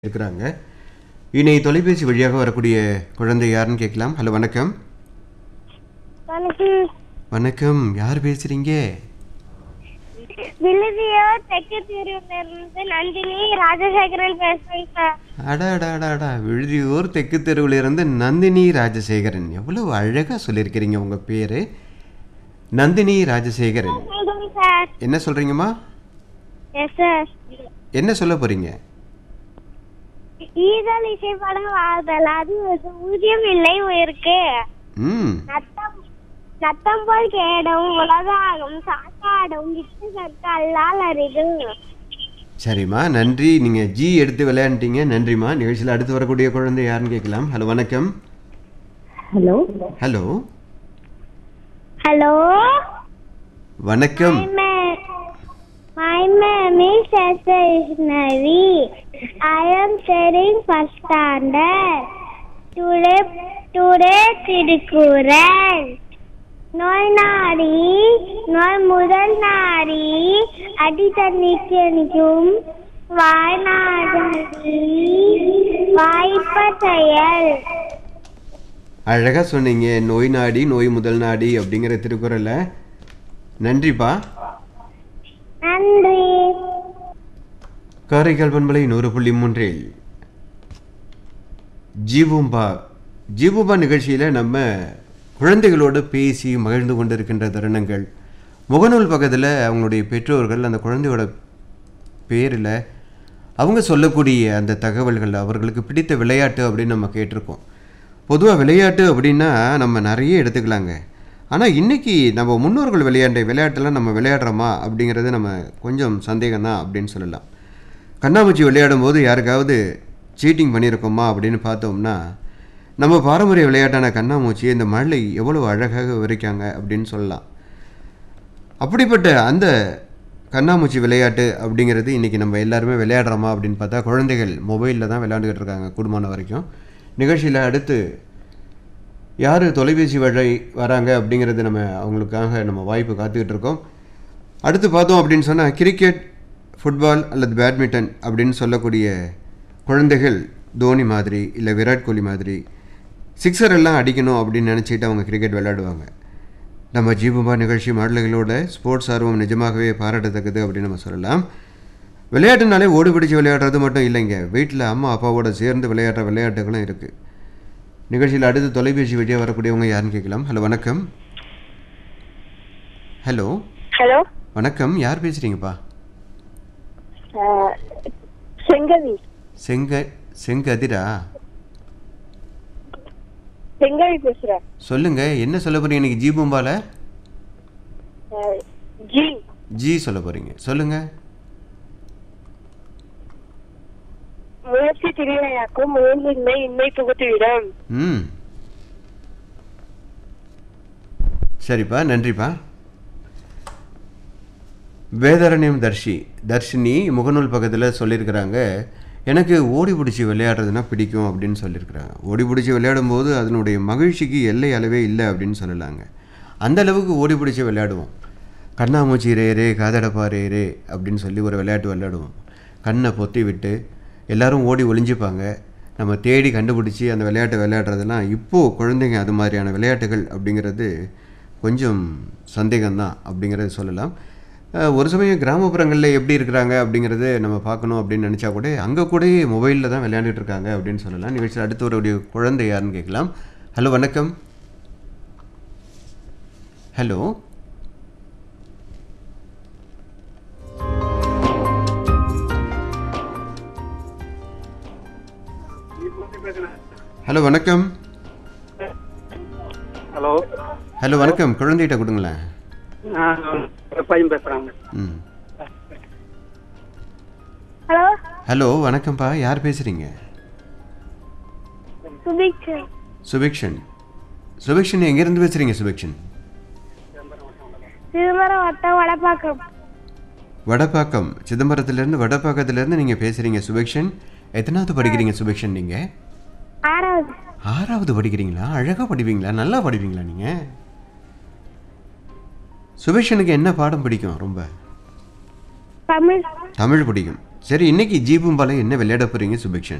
இருக்கிறாங்க இனி தொலைபேசி வழியாக வரக்கூடிய குழந்தை யாருன்னு கேட்கலாம் ஹலோ வணக்கம் வணக்கம் வணக்கம் யார் பேசுறீங்க விழுதியோ தெற்கு தெருவிலிருந்து நந்தினி ராஜசேகரன் பேசுறேன் சார் அடா அடா அடா அடா விழுதியூர் தெற்கு தெருவில் இருந்து நந்தினி ராஜசேகரன் எவ்வளவு அழகாக சொல்லியிருக்கிறீங்க உங்கள் பேர் நந்தினி ராஜசேகரன் சொல்லுங்க சார் என்ன சொல்கிறீங்கம்மா எஸ் சார் என்ன சொல்ல போகிறீங்க ஈதல் இசைப்படம் வாழ்தல் அது ஒரு ஊதியம் இல்லை உயிருக்கு ம் நத்தம் நத்தம் போல் கேடும் உலகாகும் சாக்காடும் விட்டு கற்க அல்லால் அரிது சரிம்மா நன்றி நீங்கள் ஜி எடுத்து விளையாண்டுட்டீங்க நன்றிம்மா நிகழ்ச்சியில் அடுத்து வரக்கூடிய குழந்தை யாருன்னு கேட்கலாம் ஹலோ வணக்கம் ஹலோ ஹலோ ஹலோ வணக்கம் My name is Esther Isnavi. I am studying first standard. Today, today Thirukkural நோய் நாடி நோய் முதல் நாடி அடி தண்ணிக்கு அணிக்கும் வாய் நாடி வாய்ப்ப செயல் அழகாக சொன்னீங்க நோய் நாடி நோய் முதல் நாடி அப்படிங்கிற திருக்குறளை நன்றிப்பா நன்றி காரைக்கால் பண்பலை நூறு புள்ளி மூன்றில் ஜீபூம்பா ஜீபூம்பா நிகழ்ச்சியில் நம்ம குழந்தைகளோடு பேசி மகிழ்ந்து கொண்டிருக்கின்ற தருணங்கள் முகநூல் பக்கத்தில் அவங்களுடைய பெற்றோர்கள் அந்த குழந்தையோட பேரில் அவங்க சொல்லக்கூடிய அந்த தகவல்கள் அவர்களுக்கு பிடித்த விளையாட்டு அப்படின்னு நம்ம கேட்டிருக்கோம் பொதுவாக விளையாட்டு அப்படின்னா நம்ம நிறைய எடுத்துக்கலாங்க ஆனால் இன்றைக்கி நம்ம முன்னோர்கள் விளையாண்ட விளையாட்டெல்லாம் நம்ம விளையாடுறோமா அப்படிங்கிறது நம்ம கொஞ்சம் சந்தேகம்தான் அப்படின்னு சொல்லலாம் கண்ணாமூச்சி விளையாடும் போது யாருக்காவது சீட்டிங் பண்ணியிருக்கோமா அப்படின்னு பார்த்தோம்னா நம்ம பாரம்பரிய விளையாட்டான கண்ணாமூச்சியை இந்த மழை எவ்வளோ அழகாக விவரிக்காங்க அப்படின்னு சொல்லலாம் அப்படிப்பட்ட அந்த கண்ணாமூச்சி விளையாட்டு அப்படிங்கிறது இன்றைக்கி நம்ம எல்லாருமே விளையாடுறோமா அப்படின்னு பார்த்தா குழந்தைகள் மொபைலில் தான் விளையாண்டுக்கிட்டு இருக்காங்க கூடுமான வரைக்கும் நிகழ்ச்சியில் அடுத்து யார் தொலைபேசி வழி வராங்க அப்படிங்கிறது நம்ம அவங்களுக்காக நம்ம வாய்ப்பு காத்துக்கிட்டு இருக்கோம் அடுத்து பார்த்தோம் அப்படின்னு சொன்னால் கிரிக்கெட் ஃபுட்பால் அல்லது பேட்மிண்டன் அப்படின்னு சொல்லக்கூடிய குழந்தைகள் தோனி மாதிரி இல்லை விராட் கோலி மாதிரி சிக்ஸர் எல்லாம் அடிக்கணும் அப்படின்னு நினச்சிட்டு அவங்க கிரிக்கெட் விளையாடுவாங்க நம்ம ஜீபுபா நிகழ்ச்சி மாடல்களோட ஸ்போர்ட்ஸ் ஆர்வம் நிஜமாகவே பாராட்டத்தக்கது அப்படின்னு நம்ம சொல்லலாம் விளையாட்டுனாலே ஓடி பிடிச்சி விளையாடுறது மட்டும் இல்லைங்க வீட்டில் அம்மா அப்பாவோட சேர்ந்து விளையாடுற விளையாட்டுகளும் இருக்குது நிகழ்ச்சியில் அடுத்து தொலைபேசி வழியாக வரக்கூடியவங்க யாருன்னு கேட்கலாம் ஹலோ வணக்கம் ஹலோ ஹலோ வணக்கம் யார் பேசுகிறீங்கப்பா செங்கவி செங்க செங்கதிரா செங்கவி பேசுறேன் சொல்லுங்க என்ன சொல்ல போறீங்க இன்னைக்கு ஜி பூம்பால அஹ், ஜி ஜி சொல்ல போறீங்க சொல்லுங்க முயற்சி திருவினையாக்கும் முயன்றின்மை இன்மை புகுத்துவிடும் ம் சரிப்பா நன்றிப்பா வேதாரண்யம் தர்ஷி தர்ஷினி முகநூல் பக்கத்தில் சொல்லியிருக்கிறாங்க எனக்கு ஓடி பிடிச்சி விளையாடுறதுனா பிடிக்கும் அப்படின்னு சொல்லியிருக்கிறாங்க ஓடி பிடிச்சி விளையாடும்போது அதனுடைய மகிழ்ச்சிக்கு எல்லை அளவே இல்லை அப்படின்னு சொல்லலாங்க அந்த அளவுக்கு ஓடி பிடிச்சி விளையாடுவோம் கண்ணாமூச்சி ரே ரே காதடப்பா ரே ரே அப்படின்னு சொல்லி ஒரு விளையாட்டு விளையாடுவோம் கண்ணை பொத்தி விட்டு எல்லாரும் ஓடி ஒளிஞ்சுப்பாங்க நம்ம தேடி கண்டுபிடிச்சி அந்த விளையாட்டை விளையாடுறதெல்லாம் இப்போது குழந்தைங்க அது மாதிரியான விளையாட்டுகள் அப்படிங்கிறது கொஞ்சம் சந்தேகம்தான் அப்படிங்கிறத சொல்லலாம் அஹ், ஒரு சமயம் கிராமப்புறங்களில் எப்படி இருக்கிறாங்க அப்படிங்கிறது நம்ம பார்க்கணும் அப்படின்னு நினச்சா கூட அங்கே கூட மொபைலில் தான் விளையாண்டுட்டு இருக்காங்க அப்படின்னு சொல்லலாம் நிகழ்ச்சியில் அடுத்து ஒரு குழந்தை யாருன்னு கேட்கலாம் ஹலோ வணக்கம் ஹலோ ஹலோ வணக்கம் ஹலோ ஹலோ வணக்கம் குழந்தைகிட்ட கொடுங்களேன் நான் பையன் பேசுறாங்க ம் ஹலோ ஹலோ வணக்கம்ப்பா யார் பேசுகிறீங்க சுபிக்ஷன் சுபிக்ஷன் சுபிக்ஷன் எங்கேருந்து பேசுகிறீங்க சுபிக்ஷன் சிதம்பரம் வட்டம் வடப்பாக்கம் வடப்பாக்கம் சிதம்பரத்துலேருந்து வடப்பாக்கத்துலேருந்து நீங்கள் பேசுகிறீங்க சுபிக்ஷன் எத்தனாவது படிக்கிறீங்க சுபிக்ஷன் நீங்கள் ஆறாவது ஆறாவது படிக்கிறீங்களா அழகாக படிப்பீங்களா நல்லா படிப்பீங்களா நீங்கள் சுபிக்ஷனுக்கு என்ன பாடம் பிடிக்கும் ரொம்ப தமிழ் தமிழ் பிடிக்கும் சரி இன்னைக்கு ஜீபும்பால என்ன விளையாட போறீங்க சுபிக்ஷன்